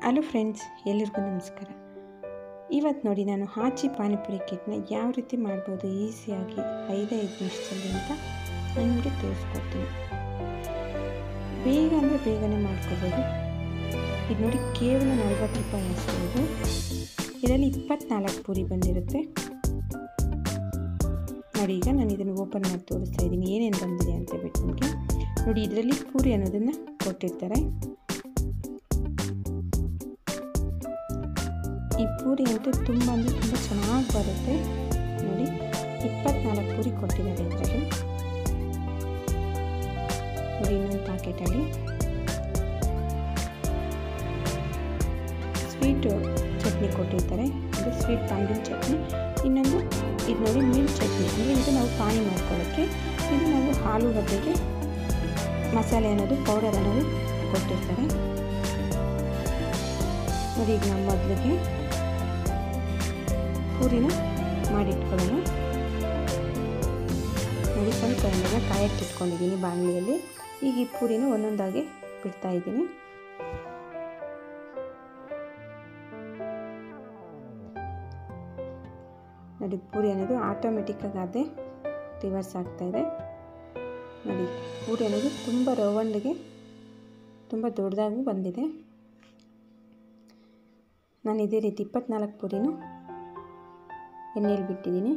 hello friends ಎಲ್ಲರಿಗೂ ನಮಸ್ಕಾರ ಇವತ್ತು ನೋಡಿ ನಾನು ಹಾಚಿ ಪಾನಿಪುರಿ ಕಿಟ್ನ ಯಾವ ರೀತಿ ಮಾಡ್ಬೋದು ಈಸಿಯಾಗಿ ಐದೈದು ನಿಮಿಷದಲ್ಲಿ ಅಂತ ನಾನು ನಿಮಗೆ ತೋರಿಸ್ಕೊಡ್ತೀನಿ ಬೇಗ ಅಂದರೆ ಬೇಗನೆ ಮಾಡ್ಕೋಬೋದು ಇದು ನೋಡಿ ಕೇವಲ ನಲ್ವತ್ತು ರೂಪಾಯಿ ಅಷ್ಟೇ ಇದು ಇದರಲ್ಲಿ ಇಪ್ಪತ್ನಾಲ್ಕು ಪೂರಿ ಬಂದಿರುತ್ತೆ ನೋಡಿ ಈಗ ನಾನು ಇದನ್ನು ಓಪನ್ ಮಾಡಿ ತೋರಿಸ್ತಾ ಇದ್ದೀನಿ ಏನೇನು ಬಂದಿದೆ ಅಂತ ಬಿಟ್ಟು ನಿಮಗೆ ನೋಡಿ ಇದರಲ್ಲಿ ಪೂರಿ ಅನ್ನೋದನ್ನು ಕೊಟ್ಟಿರ್ತಾರೆ ಈ ಪೂರಿ ಅಂತೂ ತುಂಬ ಅಂದರೆ ತುಂಬ ಚೆನ್ನಾಗಿ ಬರುತ್ತೆ ನೋಡಿ ಇಪ್ಪತ್ನಾಲ್ಕು ಪೂರಿ ಕೊಟ್ಟಿದ್ದಾರೆ ಇದರಲ್ಲಿ ನೋಡಿ ಇನ್ನೊಂದು ಪ್ಯಾಕೆಟಲ್ಲಿ ಸ್ವೀಟ್ ಚಟ್ನಿ ಕೊಟ್ಟಿರ್ತಾರೆ ಅಂದರೆ ಸ್ವೀಟ್ ತಂಗಿನ ಚಟ್ನಿ ಇನ್ನೊಂದು ಇದು ನೋಡಿ ಮೀನು ಚಟ್ನಿ ಅಂದರೆ ಇದು ನಾವು ಪಾನಿ ಮಾಡ್ಕೊಳ್ಳೋಕ್ಕೆ ಇದು ನಾವು ಆಲೂಗಡ್ಡೆಗೆ ಮಸಾಲೆ ಅನ್ನೋದು ಪೌಡರ್ ಅನ್ನೋದು ಕೊಟ್ಟಿರ್ತಾರೆ ನೋಡಿ ಈಗ ನಾವು ಮೊದಲಿಗೆ ಪೂರಿನ ಮಾಡಿಟ್ಕೊಳ್ಳೋಣ ನೋಡಿ ಸ್ವಲ್ಪ ಎಣ್ಣೆನ ಕಾಯಕ್ಕೆ ಇಟ್ಕೊಂಡಿದ್ದೀನಿ ಬಾಣಲಿಯಲ್ಲಿ ಈಗ ಈ ಪೂರಿನ ಒಂದೊಂದಾಗಿ ಬಿಡ್ತಾ ಇದ್ದೀನಿ ನೋಡಿ ಪೂರಿ ಅನ್ನೋದು ಆಟೋಮೆಟಿಕ್ಕಾಗಿ ಅದೇ ರಿವರ್ಸ್ ಆಗ್ತಾ ಇದೆ ನೋಡಿ ಪೂರಿ ಅನ್ನೋದು ತುಂಬ ರೌಂಡ್ಗೆ ತುಂಬ ದೊಡ್ಡದಾಗೂ ಬಂದಿದೆ ನಾನು ಇದೇ ರೀತಿ ಇಪ್ಪತ್ನಾಲ್ಕು ಪೂರಿನೂ ಎಣ್ಣೆಯಲ್ಲಿ ಬಿಟ್ಟಿದ್ದೀನಿ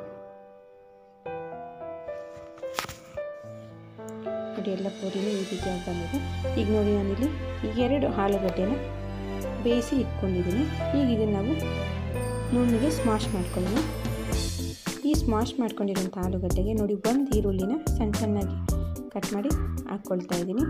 ನೋಡಿ ಎಲ್ಲ ಪೂರಿನೂ ಈ ರೀತಿಯಾಗಿ ಬಂದಿದೆ ಈಗ ನೋಡಿ ನಾನಿಲ್ಲಿ ಈಗ ಎರಡು ಆಲೂಗಡ್ಡೆನ ಬೇಯಿಸಿ ಇಟ್ಕೊಂಡಿದ್ದೀನಿ ಈಗ ಇದನ್ನು ನಾವು ನುಣ್ಣಗೆ ಸ್ಮಾಶ್ ಮಾಡ್ಕೊಳ್ಳೋಣ ಈ ಸ್ಮಾಶ್ ಮಾಡ್ಕೊಂಡಿರೋಂಥ ಆಲೂಗಡ್ಡೆಗೆ ನೋಡಿ ಒಂದು ಈರುಳ್ಳಿನ ಸಣ್ಣ ಸಣ್ಣಗೆ ಕಟ್ ಮಾಡಿ ಹಾಕ್ಕೊಳ್ತಾ ಇದ್ದೀನಿ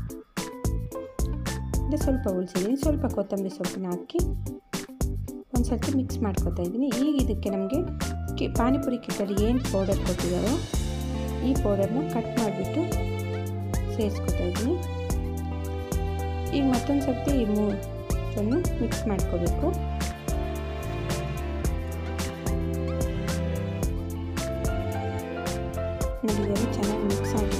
ಅಂದರೆ ಸ್ವಲ್ಪ ಉಳಿಸಿದ್ದೀನಿ ಸ್ವಲ್ಪ ಕೊತ್ತಂಬರಿ ಸೊಪ್ಪನ್ನ ಹಾಕಿ ಒಂದು ಸರ್ತಿ ಮಿಕ್ಸ್ ಮಾಡ್ಕೊತಾ ಇದ್ದೀನಿ ಈಗ ಇದಕ್ಕೆ ನಮಗೆ ಕಿ ಪಾನಿಪುರಿ ಕಿಟ್ಟಲ್ಲಿ ಏನು ಪೌಡರ್ ಕೊಟ್ಟಿದ್ದಾರೋ ಈ ಪೌಡರ್ನ ಕಟ್ ಮಾಡಿಬಿಟ್ಟು ಸೇರಿಸ್ಕೊತಾ ಇದ್ದೀನಿ ಈಗ ಮತ್ತೊಂದು ಸರ್ತಿ ಈ ಮೂರನ್ನು ಮಿಕ್ಸ್ ಮಾಡ್ಕೋಬೇಕು ನೋಡಿ ಚೆನ್ನಾಗಿ ಮಿಕ್ಸ್ ಆಗಿ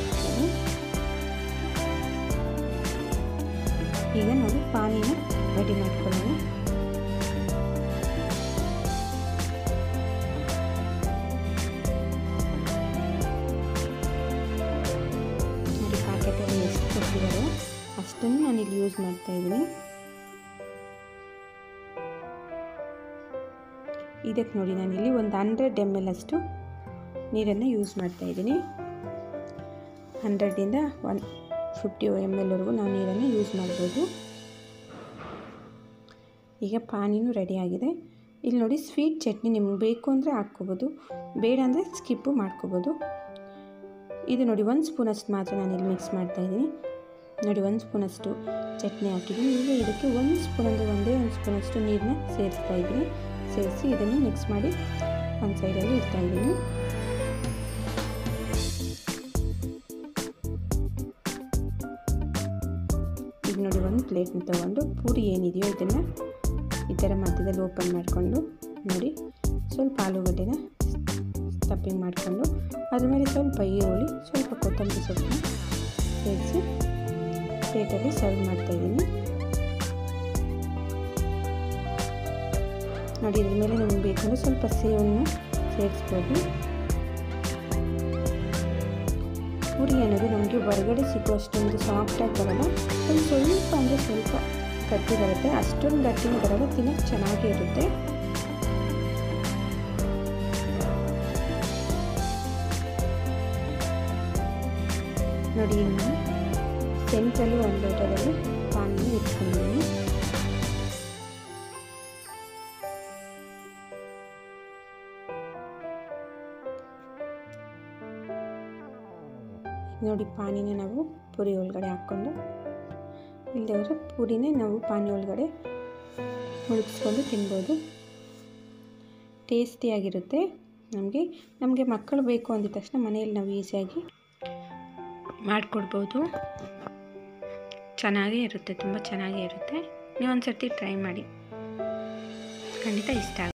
ಈಗ ನಾವು ಪಾನಿನ ರೆಡಿ ಮಾಡ್ಕೊಳ್ಳೋಣ ನೋಡಿ ಪ್ಯಾಕೆಟಲ್ಲಿ ಎಷ್ಟು ಕೊಟ್ಟಿದ್ದಾರೆ ಅಷ್ಟನ್ನು ನಾನು ಇಲ್ಲಿ ಯೂಸ್ ಮಾಡ್ತಾ ಇದ್ದೀನಿ ಇದಕ್ಕೆ ನೋಡಿ ನಾನು ಇಲ್ಲಿ ಒಂದು ಹಂಡ್ರೆಡ್ ಎಮ್ ಎಲ್ ಅಷ್ಟು ನೀರನ್ನು ಯೂಸ್ ಮಾಡ್ತಾ ಇದ್ದೀನಿ ಹಂಡ್ರೆಡಿಂದ ಒನ್ ಫಿಫ್ಟಿ ಎಮ್ ಎಲ್ವರೆಗೂ ನಾವು ನೀರನ್ನು ಯೂಸ್ ಮಾಡ್ಬೋದು ಈಗ ಪಾನಿನೂ ರೆಡಿಯಾಗಿದೆ ಇಲ್ಲಿ ನೋಡಿ ಸ್ವೀಟ್ ಚಟ್ನಿ ನಿಮ್ಗೆ ಬೇಕು ಅಂದರೆ ಹಾಕ್ಕೋಬೋದು ಬೇಡ ಅಂದರೆ ಸ್ಕಿಪ್ಪು ಮಾಡ್ಕೋಬೋದು ಇದು ನೋಡಿ ಒಂದು ಸ್ಪೂನಷ್ಟು ಮಾತ್ರ ನಾನು ಇಲ್ಲಿ ಮಿಕ್ಸ್ ಮಾಡ್ತಾಯಿದ್ದೀನಿ ನೋಡಿ ಒಂದು ಸ್ಪೂನಷ್ಟು ಚಟ್ನಿ ಹಾಕಿದ್ದೀನಿ ಈಗ ಇದಕ್ಕೆ ಒಂದು ಸ್ಪೂನ್ ಅಂದರೆ ಒಂದೇ ಒಂದು ಸ್ಪೂನಷ್ಟು ನೀರನ್ನ ಸೇರಿಸ್ತಾ ಇದ್ದೀನಿ ಸೇರಿಸಿ ಇದನ್ನು ಮಿಕ್ಸ್ ಮಾಡಿ ಒಂದು ಸೈಡಲ್ಲಿ ಇಡ್ತಾಯಿದ್ದೀನಿ ಈಗ ನೋಡಿ ಒಂದು ಪ್ಲೇಟ್ನ ತೊಗೊಂಡು ಪೂರಿ ಏನಿದೆಯೋ ಇದನ್ನು ಈ ಥರ ಮಧ್ಯದಲ್ಲಿ ಓಪನ್ ಮಾಡಿಕೊಂಡು ನೋಡಿ ಸ್ವಲ್ಪ ಆಲೂಗಡ್ಡೆನ ಸ್ಟಫಿಂಗ್ ಮಾಡಿಕೊಂಡು ಅದ್ರ ಮೇಲೆ ಸ್ವಲ್ಪ ಈರುಳ್ಳಿ ಸ್ವಲ್ಪ ಕೊತ್ತಂಬರಿ ಸೊಪ್ಪನ್ನ ಸೇರಿಸಿ ಪ್ಲೇಟಲ್ಲಿ ಸರ್ವ್ ಮಾಡ್ತಾಯಿದ್ದೀನಿ ನೋಡಿ ಇದ್ರ ಮೇಲೆ ನಮ್ಗೆ ಬೇಕಂದ್ರೆ ಸ್ವಲ್ಪ ಸೇವನ್ನು ಸೇರಿಸ್ಬೋದು ಪೂರಿ ಅನ್ನೋದು ನಮಗೆ ಹೊರಗಡೆ ಸಿಗುವಷ್ಟೊಂದು ಸಾಫ್ಟಾಗಿ ಬರೋಲ್ಲ ಒಂದು ಸ್ವಲ್ಪ ಅಂದರೆ ಸ್ವಲ್ಪ ಗಟ್ಟಿ ಬರುತ್ತೆ ಅಷ್ಟೊಂದು ಗಟ್ಟಿನೂ ಬರೋಲ್ಲ ತಿನ್ನೋಕ್ಕೆ ಚೆನ್ನಾಗೇ ಇರುತ್ತೆ ನೋಡಿ ಇನ್ನು ಸೆಂಟ್ರಲ್ಲಿ ಒಂದು ಲೋಟದಲ್ಲಿ ಪಾನನ್ನು ಇಟ್ಕೊಂಡಿದ್ದೀನಿ ನೋಡಿ ಪಾನಿನ ನಾವು ಪೂರಿ ಒಳಗಡೆ ಹಾಕ್ಕೊಂಡು ಇಲ್ಲದವರು ಪೂರಿನೇ ನಾವು ಪಾನಿ ಒಳಗಡೆ ಮುಳುಗಿಸ್ಕೊಂಡು ತಿನ್ಬೋದು ಟೇಸ್ಟಿಯಾಗಿರುತ್ತೆ ನಮಗೆ ನಮಗೆ ಮಕ್ಕಳು ಬೇಕು ಅಂದಿದ ತಕ್ಷಣ ಮನೆಯಲ್ಲಿ ನಾವು ಈಸಿಯಾಗಿ ಮಾಡಿಕೊಡ್ಬೋದು ಚೆನ್ನಾಗೇ ಇರುತ್ತೆ ತುಂಬ ಚೆನ್ನಾಗೇ ಇರುತ್ತೆ ನೀವು ಒಂದು ಸರ್ತಿ ಟ್ರೈ ಮಾಡಿ ಖಂಡಿತ ಇಷ್ಟ ಆಗುತ್ತೆ